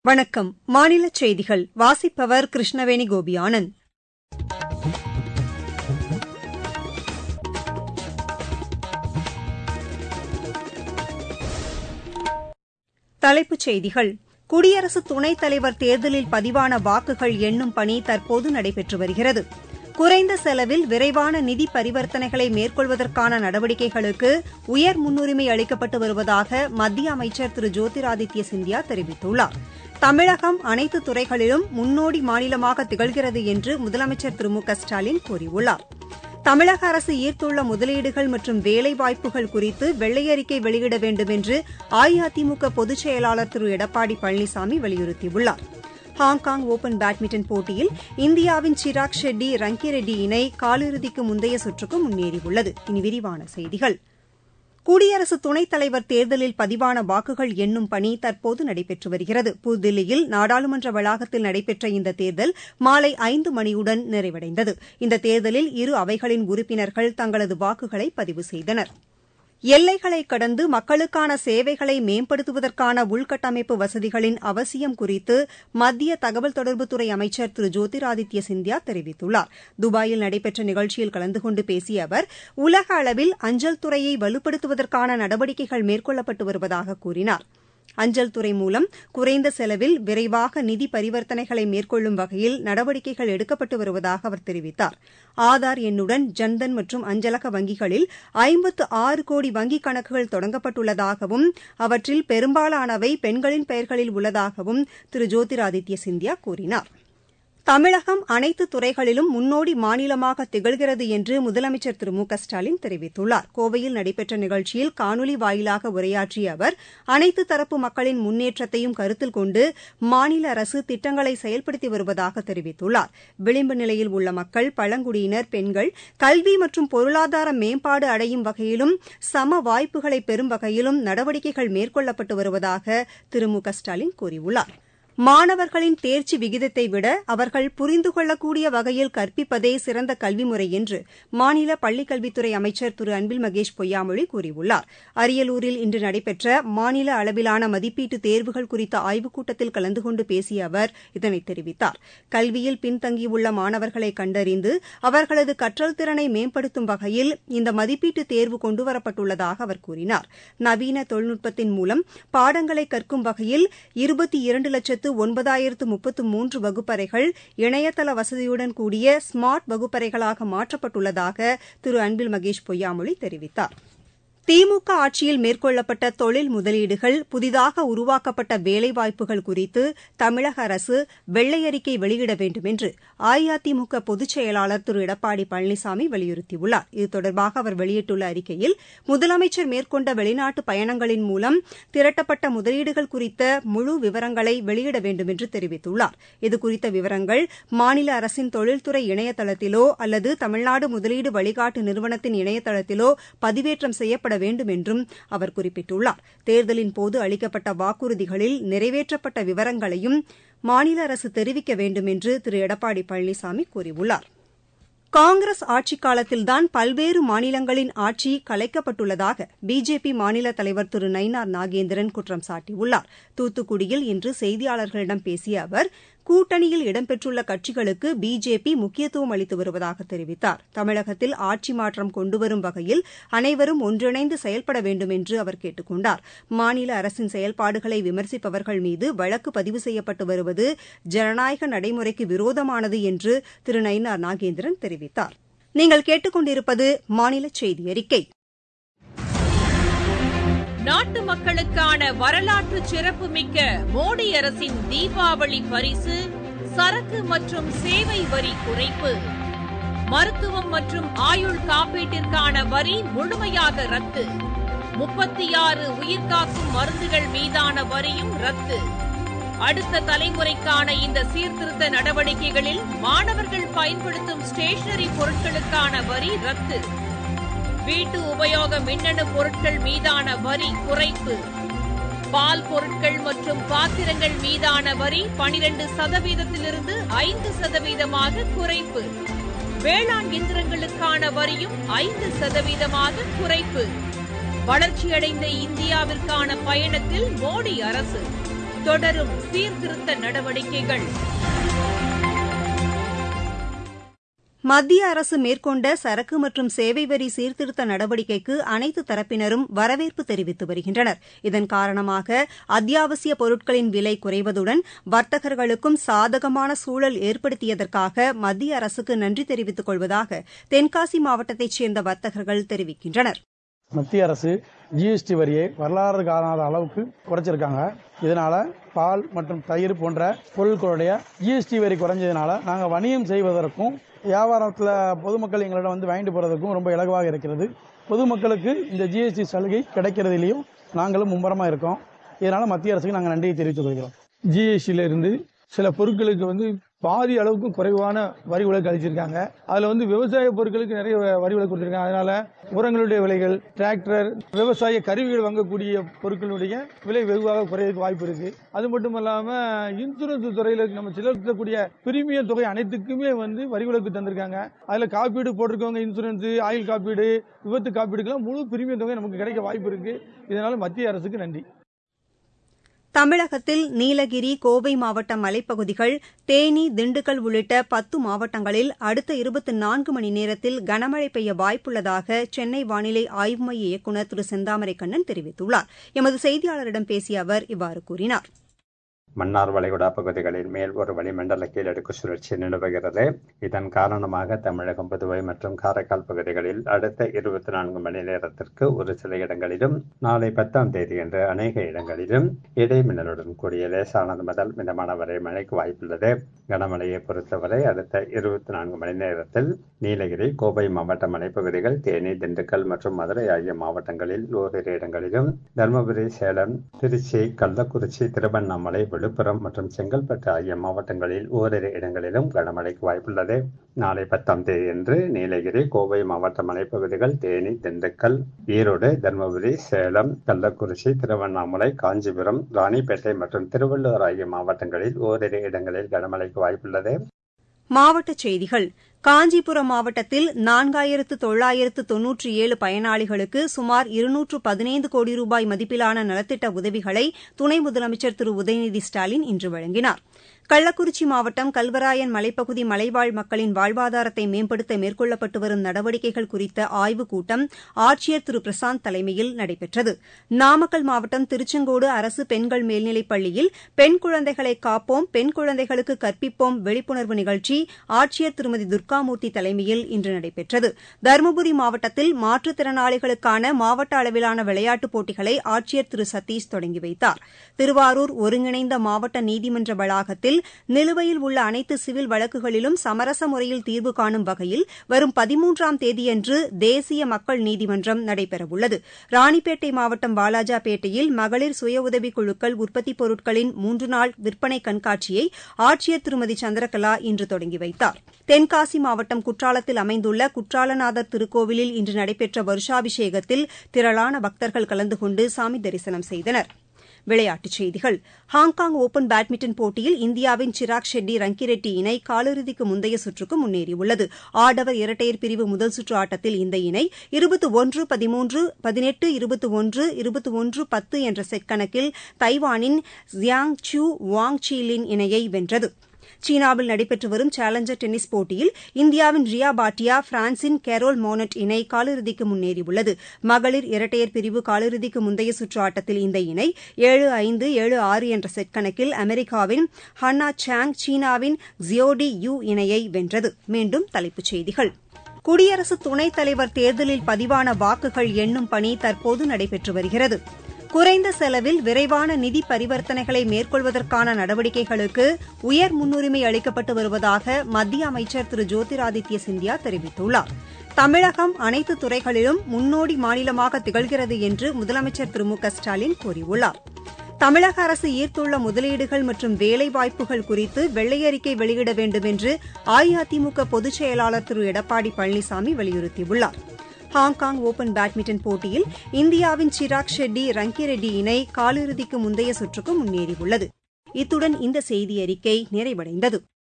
வணக்கம் மாநில செய்திகள் வாசிப்பவர் கிருஷ்ணவேணி கோபியானந்த் தலைப்புச் செய்திகள் குடியரசு துணைத் தலைவர் தேர்தலில் பதிவான வாக்குகள் எண்ணும் பணி தற்போது நடைபெற்று வருகிறது குறைந்த செலவில் விரைவான நிதி பரிவர்த்தனைகளை மேற்கொள்வதற்கான நடவடிக்கைகளுக்கு உயர் முன்னுரிமை அளிக்கப்பட்டு வருவதாக மத்திய அமைச்சர் திரு ஜோதிராதித்ய சிந்தியா தெரிவித்துள்ளார் தமிழகம் அனைத்து துறைகளிலும் முன்னோடி மாநிலமாக திகழ்கிறது என்று முதலமைச்சர் திரு மு க ஸ்டாலின் கூறியுள்ளார் தமிழக அரசு ஈர்த்துள்ள முதலீடுகள் மற்றும் வேலைவாய்ப்புகள் குறித்து வெள்ளை அறிக்கை வெளியிட வேண்டும் என்று அஇஅதிமுக பொதுச் செயலாளர் திரு எடப்பாடி பழனிசாமி வலியுறுத்தியுள்ளார் ஹாங்காங் ஒபன் பேட்மிண்டன் போட்டியில் இந்தியாவின் சிராக் ஷெட்டி ரங்கிரெட்டி இணை காலிறுதிக்கு முந்தைய சுற்றுக்கு முன்னேறியுள்ளது இனி விரிவான செய்திகள் குடியரசு துணைத் தலைவர் தேர்தலில் பதிவான வாக்குகள் எண்ணும் பணி தற்போது நடைபெற்று வருகிறது புதுதில்லியில் நாடாளுமன்ற வளாகத்தில் நடைபெற்ற இந்த தேர்தல் மாலை ஐந்து மணியுடன் நிறைவடைந்தது இந்த தேர்தலில் இரு அவைகளின் உறுப்பினர்கள் தங்களது வாக்குகளை பதிவு செய்தனர் எல்லைகளை கடந்து மக்களுக்கான சேவைகளை மேம்படுத்துவதற்கான உள்கட்டமைப்பு வசதிகளின் அவசியம் குறித்து மத்திய தகவல் தொடர்புத்துறை அமைச்சர் திரு ஜோதிராதித்ய சிந்தியா தெரிவித்துள்ளார் துபாயில் நடைபெற்ற நிகழ்ச்சியில் கலந்து கொண்டு பேசிய அவர் உலக அளவில் அஞ்சல் துறையை வலுப்படுத்துவதற்கான நடவடிக்கைகள் மேற்கொள்ளப்பட்டு வருவதாக கூறினார் அஞ்சல் துறை மூலம் குறைந்த செலவில் விரைவாக நிதி பரிவர்த்தனைகளை மேற்கொள்ளும் வகையில் நடவடிக்கைகள் எடுக்கப்பட்டு வருவதாக அவர் தெரிவித்தார் ஆதார் எண்ணுடன் ஜன்தன் மற்றும் அஞ்சலக வங்கிகளில் ஐம்பத்து ஆறு கோடி வங்கிக் கணக்குகள் தொடங்கப்பட்டுள்ளதாகவும் அவற்றில் பெரும்பாலானவை பெண்களின் பெயர்களில் உள்ளதாகவும் திரு ஜோதிராதித்ய சிந்தியா கூறினார் தமிழகம் அனைத்து துறைகளிலும் முன்னோடி மாநிலமாக திகழ்கிறது என்று முதலமைச்சர் திரு மு க ஸ்டாலின் தெரிவித்துள்ளார் கோவையில் நடைபெற்ற நிகழ்ச்சியில் காணொலி வாயிலாக உரையாற்றிய அவர் அனைத்து தரப்பு மக்களின் முன்னேற்றத்தையும் கருத்தில் கொண்டு மாநில அரசு திட்டங்களை செயல்படுத்தி வருவதாக தெரிவித்துள்ளார் விளிம்பு நிலையில் உள்ள மக்கள் பழங்குடியினர் பெண்கள் கல்வி மற்றும் பொருளாதார மேம்பாடு அடையும் வகையிலும் சம வாய்ப்புகளை பெறும் வகையிலும் நடவடிக்கைகள் மேற்கொள்ளப்பட்டு வருவதாக திரு மு க ஸ்டாலின் கூறியுள்ளார் மாணவர்களின் தேர்ச்சி விகிதத்தை விட அவர்கள் புரிந்து கொள்ளக்கூடிய வகையில் கற்பிப்பதே சிறந்த கல்வி முறை என்று மாநில பள்ளிக்கல்வித்துறை அமைச்சர் திரு அன்பில் மகேஷ் பொய்யாமொழி கூறியுள்ளார் அரியலூரில் இன்று நடைபெற்ற மாநில அளவிலான மதிப்பீட்டு தேர்வுகள் குறித்த ஆய்வுக் கூட்டத்தில் கலந்து கொண்டு பேசிய அவர் இதனை தெரிவித்தார் கல்வியில் பின்தங்கியுள்ள மாணவர்களை கண்டறிந்து அவர்களது கற்றல் திறனை மேம்படுத்தும் வகையில் இந்த மதிப்பீட்டு தேர்வு கொண்டுவரப்பட்டுள்ளதாக அவர் கூறினார் நவீன தொழில்நுட்பத்தின் மூலம் பாடங்களை கற்கும் வகையில் இருபத்தி இரண்டு லட்சத்து ஒன்பதாயிரத்து முப்பத்து மூன்று வகுப்பறைகள் இணையதள வசதியுடன் கூடிய ஸ்மார்ட் வகுப்பறைகளாக மாற்றப்பட்டுள்ளதாக திரு அன்பில் மகேஷ் பொய்யாமொழி தெரிவித்தார் திமுக ஆட்சியில் மேற்கொள்ளப்பட்ட தொழில் முதலீடுகள் புதிதாக உருவாக்கப்பட்ட வேலைவாய்ப்புகள் குறித்து தமிழக அரசு வெள்ளை அறிக்கை வெளியிட வேண்டும் என்று அஇஅதிமுக பொதுச் செயலாளர் திரு எடப்பாடி பழனிசாமி வலியுறுத்தியுள்ளார் இது தொடர்பாக அவர் வெளியிட்டுள்ள அறிக்கையில் முதலமைச்சர் மேற்கொண்ட வெளிநாட்டு பயணங்களின் மூலம் திரட்டப்பட்ட முதலீடுகள் குறித்த முழு விவரங்களை வெளியிட வேண்டும் என்று தெரிவித்துள்ளார் இதுகுறித்த விவரங்கள் மாநில அரசின் தொழில்துறை இணையதளத்திலோ அல்லது தமிழ்நாடு முதலீடு வழிகாட்டு நிறுவனத்தின் இணையதளத்திலோ பதிவேற்றம் செய்யப்பட செயல்பட வேண்டும் என்றும் அவர் குறிப்பிட்டுள்ளார் தேர்தலின் போது அளிக்கப்பட்ட வாக்குறுதிகளில் நிறைவேற்றப்பட்ட விவரங்களையும் மாநில அரசு தெரிவிக்க வேண்டும் என்று திரு எடப்பாடி பழனிசாமி கூறியுள்ளார் காங்கிரஸ் ஆட்சிக் காலத்தில்தான் பல்வேறு மாநிலங்களின் ஆட்சி கலைக்கப்பட்டுள்ளதாக பிஜேபி மாநில தலைவர் திரு நயினார் நாகேந்திரன் குற்றம் சாட்டியுள்ளார் தூத்துக்குடியில் இன்று செய்தியாளர்களிடம் பேசிய அவர் கூட்டணியில் இடம்பெற்றுள்ள கட்சிகளுக்கு பிஜேபி முக்கியத்துவம் அளித்து வருவதாக தெரிவித்தார் தமிழகத்தில் ஆட்சி மாற்றம் கொண்டுவரும் வகையில் அனைவரும் ஒன்றிணைந்து செயல்பட வேண்டும் என்று அவர் கேட்டுக் கொண்டார் மாநில அரசின் செயல்பாடுகளை விமர்சிப்பவர்கள் மீது வழக்கு பதிவு செய்யப்பட்டு வருவது ஜனநாயக நடைமுறைக்கு விரோதமானது என்று திரு நயினார் நாகேந்திரன் தெரிவித்தார் நீங்கள் கேட்டுக்கொண்டிருப்பது மாநில செய்தி அறிக்கை நாட்டு மக்களுக்கான வரலாற்று சிறப்புமிக்க மோடி அரசின் தீபாவளி பரிசு சரக்கு மற்றும் சேவை வரி குறைப்பு மருத்துவம் மற்றும் ஆயுள் காப்பீட்டிற்கான வரி முழுமையாக ரத்து முப்பத்தி ஆறு உயிர்காக்கும் மருந்துகள் மீதான வரியும் ரத்து அடுத்த தலைமுறைக்கான இந்த சீர்திருத்த நடவடிக்கைகளில் மாணவர்கள் பயன்படுத்தும் ஸ்டேஷனரி பொருட்களுக்கான வரி ரத்து வீட்டு உபயோக மின்னணு பொருட்கள் மீதான வரி குறைப்பு பால் பொருட்கள் மற்றும் பாத்திரங்கள் மீதான வரி பனிரண்டு சதவீதத்திலிருந்து ஐந்து சதவீதமாக குறைப்பு வேளாண் இயந்திரங்களுக்கான வரியும் ஐந்து சதவீதமாக குறைப்பு வளர்ச்சியடைந்த இந்தியாவிற்கான பயணத்தில் மோடி அரசு தொடரும் சீர்திருத்த நடவடிக்கைகள் மத்திய அரசு மேற்கொண்ட சரக்கு மற்றும் சேவை வரி சீர்திருத்த நடவடிக்கைக்கு அனைத்து தரப்பினரும் வரவேற்பு தெரிவித்து வருகின்றனர் இதன் காரணமாக அத்தியாவசிய பொருட்களின் விலை குறைவதுடன் வர்த்தகர்களுக்கும் சாதகமான சூழல் ஏற்படுத்தியதற்காக மத்திய அரசுக்கு நன்றி தெரிவித்துக் கொள்வதாக தென்காசி மாவட்டத்தைச் சேர்ந்த வர்த்தகர்கள் தெரிவிக்கின்றனர் மத்திய அரசு ஜிஎஸ்டி வரியை வரலாறு காணாத அளவுக்கு குறைச்சிருக்காங்க இதனால பால் மற்றும் தயிர் போன்ற பொருட்களுடைய ஜிஎஸ்டி வரி குறைஞ்சதுனால நாங்கள் வணிகம் செய்வதற்கும் வியாபாரத்தில் பொதுமக்கள் எங்களிடம் வந்து வாங்கிட்டு போகிறதுக்கும் ரொம்ப இலகுவாக இருக்கிறது பொதுமக்களுக்கு இந்த ஜிஎஸ்டி சலுகை கிடைக்கிறதுலையும் நாங்களும் மும்முரமாக இருக்கோம் இதனால் மத்திய அரசுக்கு நாங்கள் நன்றியை தெரிவித்துக் கொள்கிறோம் ஜிஎஸ்டியில இருந்து சில பொருட்களுக்கு வந்து பாதி அளவுக்கு குறைவான வரி விலக்கு அளிச்சிருக்காங்க அதுல வந்து விவசாய பொருட்களுக்கு நிறைய வரி விலக்கு கொடுத்திருக்காங்க அதனால உரங்களுடைய விலைகள் டிராக்டர் விவசாய கருவிகள் வாங்கக்கூடிய பொருட்களுடைய விலை வெகுவாக குறையறதுக்கு வாய்ப்பு இருக்கு அது மட்டும் இல்லாம இன்சூரன்ஸ் துறையில நம்ம செலுத்தக்கூடிய பிரீமியம் தொகை அனைத்துக்குமே வந்து வரி விலக்கு தந்திருக்காங்க அதுல காப்பீடு போட்டிருக்கவங்க இன்சூரன்ஸ் ஆயில் காப்பீடு விபத்து காப்பீடுக்கெல்லாம் முழு பிரீமியம் தொகை நமக்கு கிடைக்க வாய்ப்பு இருக்கு இதனால மத்திய அரசுக்கு நன்றி தமிழகத்தில் நீலகிரி கோவை மாவட்ட மலைப்பகுதிகள் தேனி திண்டுக்கல் உள்ளிட்ட பத்து மாவட்டங்களில் அடுத்த இருபத்தி நான்கு மணி நேரத்தில் கனமழை பெய்ய வாய்ப்புள்ளதாக சென்னை வானிலை ஆய்வு மைய இயக்குநர் திரு செந்தாமரை கண்ணன் தெரிவித்துள்ளார் எமது செய்தியாளரிடம் பேசிய அவர் இவ்வாறு கூறினார் மன்னார் வளைகுடா பகுதிகளில் மேல் ஒரு வளிமண்டல கீழடுக்கு சுழற்சி நிலவுகிறது இதன் காரணமாக தமிழகம் புதுவை மற்றும் காரைக்கால் பகுதிகளில் அடுத்த இருபத்தி நான்கு மணி நேரத்திற்கு ஒரு சில இடங்களிலும் நாளை பத்தாம் தேதியன்று அநேக இடங்களிலும் இடைமின்னலுடன் கூடிய லேசானது முதல் மிதமான வரை மழைக்கு வாய்ப்புள்ளது கனமழையை பொறுத்தவரை அடுத்த இருபத்தி நான்கு மணி நேரத்தில் நீலகிரி கோவை மாவட்ட மலைப்பகுதிகள் தேனி திண்டுக்கல் மற்றும் மதுரை ஆகிய மாவட்டங்களில் ஓரிரு இடங்களிலும் தருமபுரி சேலம் திருச்சி கள்ளக்குறிச்சி திருவண்ணாமலை விழுப்புரம் மற்றும் செங்கல்பட்டு ஆகிய மாவட்டங்களில் ஓரிரு இடங்களிலும் கனமழைக்கு வாய்ப்புள்ளது நாளை பத்தாம் தேதியன்று நீலகிரி கோவை மாவட்ட மலைப்பகுதிகள் தேனி திண்டுக்கல் ஈரோடு தருமபுரி சேலம் கள்ளக்குறிச்சி திருவண்ணாமலை காஞ்சிபுரம் ராணிப்பேட்டை மற்றும் திருவள்ளூர் ஆகிய மாவட்டங்களில் ஓரிரு இடங்களில் கனமழைக்கு வாய்ப்புள்ளது மாவட்டச் செய்திகள் காஞ்சிபுரம் மாவட்டத்தில் நான்காயிரத்து தொள்ளாயிரத்து தொன்னூற்றி ஏழு பயனாளிகளுக்கு சுமார் இருநூற்று பதினைந்து கோடி ரூபாய் மதிப்பிலான நலத்திட்ட உதவிகளை துணை முதலமைச்சர் திரு உதயநிதி ஸ்டாலின் இன்று வழங்கினார் கள்ளக்குறிச்சி மாவட்டம் கல்வராயன் மலைப்பகுதி மலைவாழ் மக்களின் வாழ்வாதாரத்தை மேம்படுத்த மேற்கொள்ளப்பட்டு வரும் நடவடிக்கைகள் குறித்த ஆய்வுக் கூட்டம் ஆட்சியர் திரு பிரசாந்த் தலைமையில் நடைபெற்றது நாமக்கல் மாவட்டம் திருச்செங்கோடு அரசு பெண்கள் மேல்நிலைப் பள்ளியில் பெண் குழந்தைகளை காப்போம் பெண் குழந்தைகளுக்கு கற்பிப்போம் விழிப்புணர்வு நிகழ்ச்சி ஆட்சியர் திருமதி துர்காமூர்த்தி தலைமையில் இன்று நடைபெற்றது தருமபுரி மாவட்டத்தில் மாற்றுத்திறனாளிகளுக்கான மாவட்ட அளவிலான விளையாட்டுப் போட்டிகளை ஆட்சியர் திரு சதீஷ் தொடங்கி வைத்தார் திருவாரூர் ஒருங்கிணைந்த மாவட்ட நீதிமன்ற வளாகத்தில் நிலுவையில் உள்ள அனைத்து சிவில் வழக்குகளிலும் சமரச முறையில் தீர்வு காணும் வகையில் வரும் பதிமூன்றாம் தேதியன்று தேசிய மக்கள் நீதிமன்றம் நடைபெறவுள்ளது ராணிப்பேட்டை மாவட்டம் வாலாஜாபேட்டையில் மகளிர் சுய உதவிக் குழுக்கள் உற்பத்திப் பொருட்களின் மூன்று நாள் விற்பனை கண்காட்சியை ஆட்சியர் திருமதி சந்திரகலா இன்று தொடங்கி வைத்தார் தென்காசி மாவட்டம் குற்றாலத்தில் அமைந்துள்ள குற்றாலநாதர் திருக்கோவிலில் இன்று நடைபெற்ற வருஷாபிஷேகத்தில் திரளான பக்தர்கள் கலந்து கொண்டு சாமி தரிசனம் செய்தனா் விளையாட்டுச் செய்திகள் ஹாங்காங் ஒபன் பேட்மிண்டன் போட்டியில் இந்தியாவின் சிராக் ஷெட்டி ரங்கிரெட்டி இணை காலிறுதிக்கு முந்தைய சுற்றுக்கு முன்னேறியுள்ளது ஆடவர் இரட்டையர் பிரிவு முதல் சுற்று ஆட்டத்தில் இந்த இணை இருபத்தி ஒன்று பதிமூன்று பதினெட்டு இருபத்தி ஒன்று இருபத்தி ஒன்று பத்து என்ற செட் கணக்கில் தைவானின் ஜியாங் சூ வாங் சீலின் இணையை வென்றது சீனாவில் நடைபெற்று வரும் சேலஞ்சர் டென்னிஸ் போட்டியில் இந்தியாவின் ரியா பாட்டியா பிரான்சின் கேரோல் மோனட் இணை காலிறுதிக்கு முன்னேறியுள்ளது மகளிர் இரட்டையர் பிரிவு காலிறுதிக்கு முந்தைய சுற்று ஆட்டத்தில் இந்த இணை ஏழு ஐந்து ஏழு ஆறு என்ற செட் கணக்கில் அமெரிக்காவின் ஹன்னா சாங் சீனாவின் ஜியோடி யூ இணையை வென்றது மீண்டும் தலைப்புச் செய்திகள் குடியரசு துணைத் தலைவர் தேர்தலில் பதிவான வாக்குகள் எண்ணும் பணி தற்போது நடைபெற்று வருகிறது குறைந்த செலவில் விரைவான நிதி பரிவர்த்தனைகளை மேற்கொள்வதற்கான நடவடிக்கைகளுக்கு உயர் முன்னுரிமை அளிக்கப்பட்டு வருவதாக மத்திய அமைச்சர் திரு ஜோதிராதித்ய சிந்தியா தெரிவித்துள்ளார் தமிழகம் அனைத்து துறைகளிலும் முன்னோடி மாநிலமாக திகழ்கிறது என்று முதலமைச்சர் திரு மு க ஸ்டாலின் கூறியுள்ளார் தமிழக அரசு ஈர்த்துள்ள முதலீடுகள் மற்றும் வேலைவாய்ப்புகள் குறித்து வெள்ளை அறிக்கை வெளியிட வேண்டும் என்று அஇஅதிமுக பொதுச் செயலாளர் திரு எடப்பாடி பழனிசாமி வலியுறுத்தியுள்ளார் ஹாங்காங் ஒபன் பேட்மிண்டன் போட்டியில் இந்தியாவின் சிராக் ஷெட்டி ரங்கிரெட்டி இணை காலிறுதிக்கு முந்தைய சுற்றுக்கு முன்னேறியுள்ளது இத்துடன் இந்த செய்தியறிக்கை நிறைவடைந்தது